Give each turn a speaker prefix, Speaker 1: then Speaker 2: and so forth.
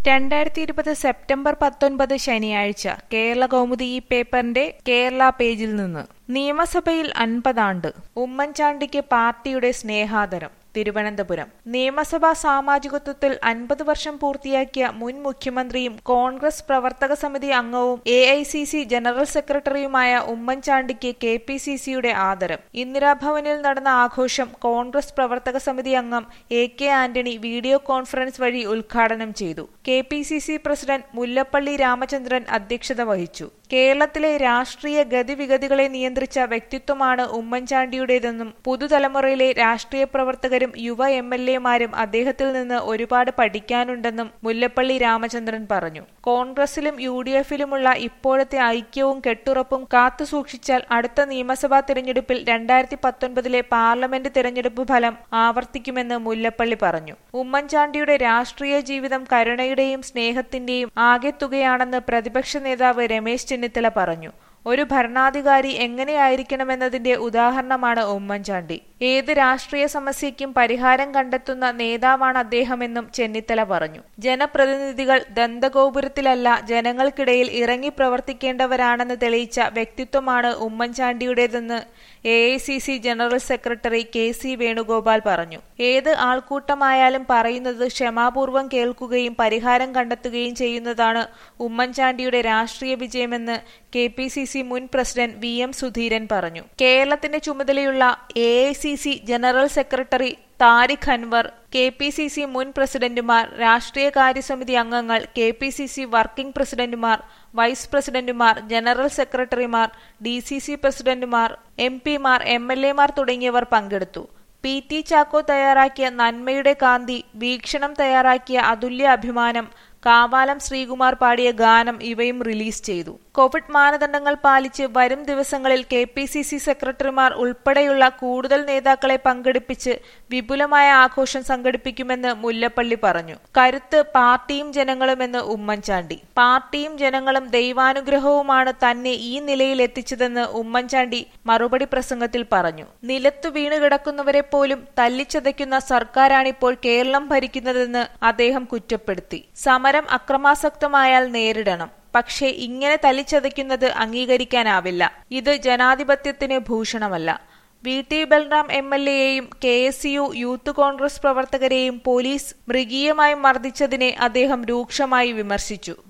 Speaker 1: രണ്ടായിരത്തി ഇരുപത് സെപ്റ്റംബർ പത്തൊൻപത് ശനിയാഴ്ച കേരള കൗമുദി ഈ പേപ്പറിന്റെ കേരള പേജിൽ നിന്ന് നിയമസഭയിൽ അൻപതാണ്ട് ഉമ്മൻചാണ്ടിക്ക് പാർട്ടിയുടെ സ്നേഹാദരം തിരുവനന്തപുരം നിയമസഭാ സാമാജികത്വത്തിൽ അൻപത് വർഷം പൂർത്തിയാക്കിയ മുൻ മുഖ്യമന്ത്രിയും കോൺഗ്രസ് പ്രവർത്തക സമിതി അംഗവും A I C C general സെക്രട്ടറിയുമായ ഉമ്മൻചാണ്ടിക്ക് കെ പി സി സിയുടെ ആദരം ഇന്ദിരാഭവനിൽ നടന്ന ആഘോഷം കോൺഗ്രസ് പ്രവർത്തക സമിതി അംഗം A K Antony video conference വഴി ഉദ്ഘാടനം ചെയ്തു K P C C president Mullappally Ramachandran അധ്യക്ഷത വഹിച്ചു കേരളത്തിലെ രാഷ്ട്രീയ ഗതിവിഗതികളെ നിയന്ത്രിച്ച വ്യക്തിത്വമാണ് ഉമ്മൻചാണ്ടിയുടേതെന്നും പുതുതലമുറയിലെ രാഷ്ട്രീയ പ്രവർത്തകരും യുവ എം എൽ എമാരും അദ്ദേഹത്തിൽ നിന്ന് ഒരുപാട് പഠിക്കാനുണ്ടെന്നും മുല്ലപ്പള്ളി രാമചന്ദ്രൻ പറഞ്ഞു കോൺഗ്രസിലും യു ഡി എഫിലുമുള്ള ഇപ്പോഴത്തെ ഐക്യവും കെട്ടുറപ്പും കാത്തുസൂക്ഷിച്ചാൽ അടുത്ത നിയമസഭാ തിരഞ്ഞെടുപ്പിൽ രണ്ടായിരത്തി പത്തൊൻപതിലെ പാർലമെന്റ് തിരഞ്ഞെടുപ്പ് ഫലം ആവർത്തിക്കുമെന്ന് മുല്ലപ്പള്ളി പറഞ്ഞു ഉമ്മൻചാണ്ടിയുടെ രാഷ്ട്രീയ ജീവിതം കരുണയുടെയും സ്നേഹത്തിന്റെയും ആകെത്തുകയാണെന്ന് പ്രതിപക്ഷ നേതാവ് രമേശ് ചെന്നിത്തല പറഞ്ഞു ഒരു ഭരണാധികാരി എങ്ങനെയായിരിക്കണമെന്നതിന്റെ ഉദാഹരണമാണ് ഉമ്മൻചാണ്ടി ഏത് രാഷ്ട്രീയ സമസ്യയ്ക്കും പരിഹാരം കണ്ടെത്തുന്ന നേതാവാണ് അദ്ദേഹമെന്നും ചെന്നിത്തല പറഞ്ഞു ജനപ്രതിനിധികൾ ദന്തഗോപുരത്തിലല്ല ജനങ്ങൾക്കിടയിൽ ഇറങ്ങി പ്രവർത്തിക്കേണ്ടവരാണെന്ന് തെളിയിച്ച വ്യക്തിത്വമാണ് ഉമ്മൻചാണ്ടിയുടേതെന്ന് A I C C general secretary K C Venugopal പറഞ്ഞു ഏത് ആൾക്കൂട്ടമായാലും പറയുന്നത് ക്ഷമാപൂർവം കേൾക്കുകയും പരിഹാരം കണ്ടെത്തുകയും ചെയ്യുന്നതാണ് ഉമ്മൻചാണ്ടിയുടെ രാഷ്ട്രീയ വിജയമെന്ന് കെ പി സി സി മുൻ പ്രസിഡന്റ് വി എം സുധീരൻ പറഞ്ഞു കേരളത്തിന്റെ ചുമതലയുള്ള A I C C general secretary Tariq Anwar K P C C മുൻ പ്രസിഡന്റുമാർ രാഷ്ട്രീയ കാര്യസമിതി അംഗങ്ങൾ K P C C working പ്രസിഡന്റുമാർ വൈസ് പ്രസിഡന്റുമാർ ജനറൽ സെക്രട്ടറിമാർ ഡി സി സി പ്രസിഡന്റുമാർ എം പിമാർ എം എൽ എമാർ തുടങ്ങിയവർ പങ്കെടുത്തു പി ടി ചാക്കോ തയ്യാറാക്കിയ നന്മയുടെ കാന്തി വീക്ഷണം തയ്യാറാക്കിയ അതുല്യ അഭിമാനം കാവാലം ശ്രീകുമാർ പാടിയ ഗാനം ഇവയും റിലീസ് ചെയ്തു കോവിഡ് മാനദണ്ഡങ്ങൾ പാലിച്ച് വരും ദിവസങ്ങളിൽ കെ പി സി സി സെക്രട്ടറിമാർ ഉൾപ്പെടെയുള്ള കൂടുതൽ നേതാക്കളെ പങ്കെടുപ്പിച്ച് വിപുലമായ ആഘോഷം സംഘടിപ്പിക്കുമെന്ന് മുല്ലപ്പള്ളി പറഞ്ഞു കരുത്ത് പാർട്ടിയും ജനങ്ങളുമെന്ന് ഉമ്മൻചാണ്ടി പാർട്ടിയും ജനങ്ങളും ദൈവാനുഗ്രഹവുമാണ് തന്നെ ഈ നിലയിൽ എത്തിച്ചതെന്ന് ഉമ്മൻചാണ്ടി മറുപടി പ്രസംഗത്തിൽ പറഞ്ഞു നിലത്തു വീണ് കിടക്കുന്നവരെ പോലും തല്ലിച്ചതയ്ക്കുന്ന സർക്കാരാണിപ്പോൾ കേരളം ഭരിക്കുന്നതെന്ന് അദ്ദേഹം കുറ്റപ്പെടുത്തി സമരം അക്രമാസക്തമായാൽ നേരിടണം പക്ഷേ ഇങ്ങനെ തല്ലിച്ചതയ്ക്കുന്നത് അംഗീകരിക്കാനാവില്ല ഇത് ജനാധിപത്യത്തിന് ഭൂഷണമല്ല V T Balram M L എയെയും K S U youth Congress പ്രവർത്തകരെയും പോലീസ് മൃഗീയമായി മർദ്ദിച്ചതിനെ അദ്ദേഹം രൂക്ഷമായി വിമർശിച്ചു